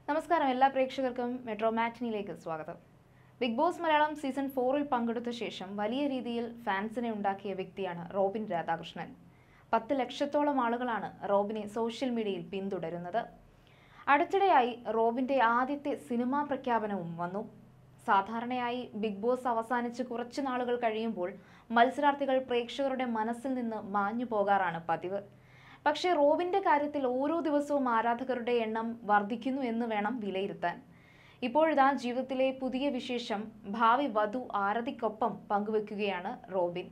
നമസ്കാരം എല്ലാ പ്രേക്ഷകർക്കും മെട്രോ മാറ്റിനിയിലേക്ക് സ്വാഗതം ബിഗ് ബോസ് മലയാളം സീസൺ ഫോറിൽ പങ്കെടുത്ത ശേഷം വലിയ രീതിയിൽ ഫാൻസിനെ ഉണ്ടാക്കിയ വ്യക്തിയാണ് റോബിൻ രാധാകൃഷ്ണൻ പത്ത് ലക്ഷത്തോളം ആളുകളാണ് റോബിനെ സോഷ്യൽ മീഡിയയിൽ പിന്തുടരുന്നത് അടുത്തിടെയായി റോബിന്റെ ആദ്യത്തെ സിനിമാ പ്രഖ്യാപനവും വന്നു സാധാരണയായി ബിഗ് ബോസ് അവസാനിച്ച് കുറച്ചു നാളുകൾ കഴിയുമ്പോൾ മത്സരാർത്ഥികൾ പ്രേക്ഷകരുടെ മനസ്സിൽ നിന്ന് മാഞ്ഞു പോകാറാണ് പതിവ് പക്ഷേ റോബിന്റെ കാര്യത്തിൽ ഓരോ ദിവസവും ആരാധകരുടെ എണ്ണം വർദ്ധിക്കുന്നു എന്ന് വേണം വിലയിരുത്താൻ ഇപ്പോഴിതാ ജീവിതത്തിലെ പുതിയ വിശേഷം ഭാവി വധു ആരതിക്കൊപ്പം പങ്കുവെക്കുകയാണ് റോബിൻ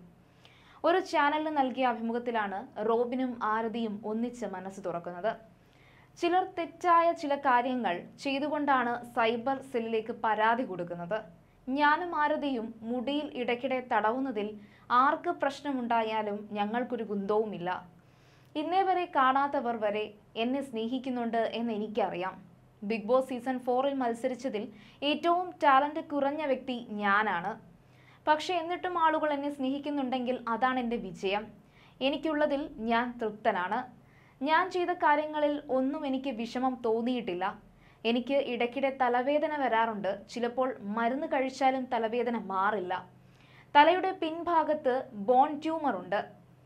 ഒരു ചാനലിന് നൽകിയ അഭിമുഖത്തിലാണ് റോബിനും ആരതിയും ഒന്നിച്ച് മനസ്സ് തുറക്കുന്നത് ചിലർ തെറ്റായ ചില കാര്യങ്ങൾ ചെയ്തുകൊണ്ടാണ് സൈബർ സെല്ലിലേക്ക് പരാതി കൊടുക്കുന്നത് ഞാനും ആരതിയും മുടിയിൽ ഇടയ്ക്കിടെ തടവുന്നതിൽ ആർക്ക് പ്രശ്നമുണ്ടായാലും ഞങ്ങൾക്കൊരു കുന്തവുമില്ല ഇന്നേ വരെ കാണാത്തവർ വരെ എന്നെ സ്നേഹിക്കുന്നുണ്ട് എന്ന് എനിക്കറിയാം ബിഗ് ബോസ് സീസൺ ഫോറിൽ മത്സരിച്ചതിൽ ഏറ്റവും ടാലന്റ് കുറഞ്ഞ വ്യക്തി ഞാനാണ് പക്ഷെ എന്നിട്ടും ആളുകൾ എന്നെ സ്നേഹിക്കുന്നുണ്ടെങ്കിൽ അതാണ് എൻ്റെ വിജയം എനിക്കുള്ളതിൽ ഞാൻ തൃപ്തനാണ് ഞാൻ ചെയ്ത കാര്യങ്ങളിൽ ഒന്നും എനിക്ക് വിഷമം തോന്നിയിട്ടില്ല എനിക്ക് ഇടയ്ക്കിടെ തലവേദന വരാറുണ്ട് ചിലപ്പോൾ മരുന്ന് കഴിച്ചാലും തലവേദന മാറില്ല തലയുടെ പിൻഭാഗത്ത് ബോൺ ട്യൂമർ ഉണ്ട്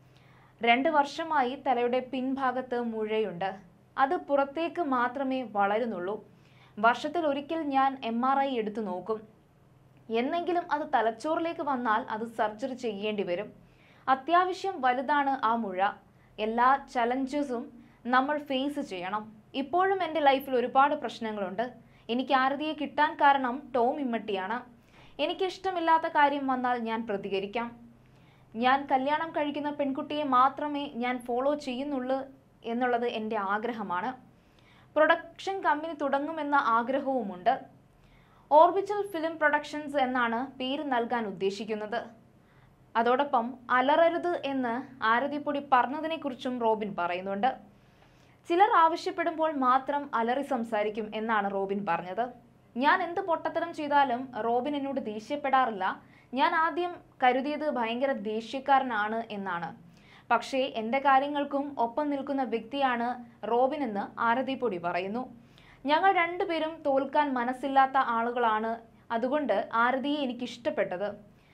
രണ്ട് വർഷമായി തലയുടെ പിൻഭാഗത്ത് മുഴയുണ്ട് അത് പുറത്തേക്ക് മാത്രമേ വളരുന്നുള്ളൂ വർഷത്തിൽ ഒരിക്കൽ ഞാൻ എം ആർ ഐ എടുത്തു നോക്കും എന്നെങ്കിലും അത് തലച്ചോറിലേക്ക് വന്നാൽ അത് സർജറി ചെയ്യേണ്ടി വരും അത്യാവശ്യം വലുതാണ് ആ മുഴ എല്ലാ ചലഞ്ചസും നമ്മൾ ഫേസ് ചെയ്യണം ഇപ്പോഴും എൻ്റെ ലൈഫിൽ ഒരുപാട് പ്രശ്നങ്ങളുണ്ട് എനിക്ക് ആരതിയെ കിട്ടാൻ കാരണം ടോം ഇമ്മട്ടിയാണ് എനിക്ക് ഇഷ്ടമില്ലാത്ത കാര്യം വന്നാൽ ഞാൻ പ്രതികരിക്കാം ഞാൻ കല്യാണം കഴിക്കുന്ന പെൺകുട്ടിയെ മാത്രമേ ഞാൻ ഫോളോ ചെയ്യുന്നുള്ളൂ എന്നുള്ളത് എൻ്റെ ആഗ്രഹമാണ് പ്രൊഡക്ഷൻ കമ്പനി തുടങ്ങുമെന്ന ആഗ്രഹവുമുണ്ട് ഓർബിറ്റൽ ഫിലിം പ്രൊഡക്ഷൻസ് എന്നാണ് പേര് നൽകാൻ ഉദ്ദേശിക്കുന്നത് അതോടൊപ്പം അലറരുത് എന്ന് ആരതിപ്പൊടി പറഞ്ഞതിനെക്കുറിച്ചും റോബിൻ പറയുന്നുണ്ട് ചിലർ ആവശ്യപ്പെടുമ്പോൾ മാത്രം അലറി സംസാരിക്കും എന്നാണ് റോബിൻ പറഞ്ഞത് ഞാൻ എന്ത് പൊട്ടത്തരം ചെയ്താലും റോബിൻ എന്നോട് ദേഷ്യപ്പെടാറില്ല ഞാൻ ആദ്യം കരുതിയത് ഭയങ്കര ദേഷ്യക്കാരനാണ് എന്നാണ് പക്ഷേ എൻ്റെ കാര്യങ്ങൾക്കും ഒപ്പം നിൽക്കുന്ന വ്യക്തിയാണ് റോബിൻ എന്ന് ആരതിപ്പൊടി പറയുന്നു ഞങ്ങൾ രണ്ടുപേരും തോൽക്കാൻ മനസ്സില്ലാത്ത ആളുകളാണ് അതുകൊണ്ട് ആരതിയെ എനിക്ക് ഇഷ്ടപ്പെട്ടത്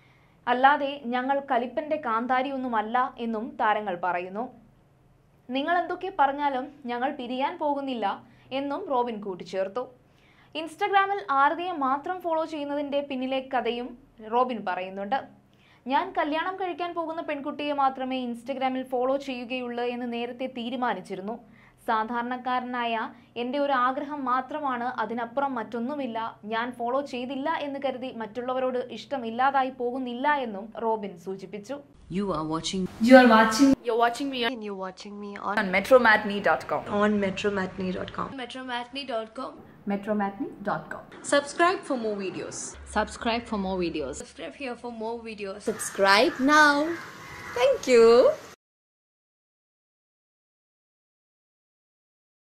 അല്ലാതെ ഞങ്ങൾ കലിപ്പന്റെ കാന്താരിയൊന്നുമല്ല എന്നും താരങ്ങൾ പറയുന്നു നിങ്ങൾ എന്തൊക്കെ പറഞ്ഞാലും ഞങ്ങൾ പിരിയാൻ പോകുന്നില്ല എന്നും റോബിൻ കൂട്ടിച്ചേർത്തു ഇൻസ്റ്റഗ്രാമിൽ ആരതിയെ മാത്രം ഫോളോ ചെയ്യുന്നതിന്റെ പിന്നിലെ കഥയും റോബിൻ പറയുന്നുണ്ട് ഞാൻ കല്യാണം കഴിക്കാൻ പോകുന്ന പെൺകുട്ടിയെ മാത്രമേ ഇൻസ്റ്റഗ്രാമിൽ ഫോളോ ചെയ്യുകയുള്ളൂ എന്ന് നേരത്തെ തീരുമാനിച്ചിരുന്നു സാധാരണക്കാരനായ എൻ്റെ ഒരു ആഗ്രഹം മാത്രമാണ് അതിനപ്പുറം മറ്റൊന്നുമില്ല ഞാൻ ഫോളോ ചെയ്തില്ല എന്ന് കരുതി മറ്റുള്ളവരോട് ഇഷ്ടമില്ലാതായി പോകുന്നില്ല എന്നും റോബിൻ സൂചിപ്പിച്ചു You are watching You are watching You're watching me and you're watching me on, on metromatney.com. on metromatney.com. metromatney.com. metromatney.com. Subscribe for more videos. subscribe for more videos. Subscribe here for more videos. Subscribe now. Thank you.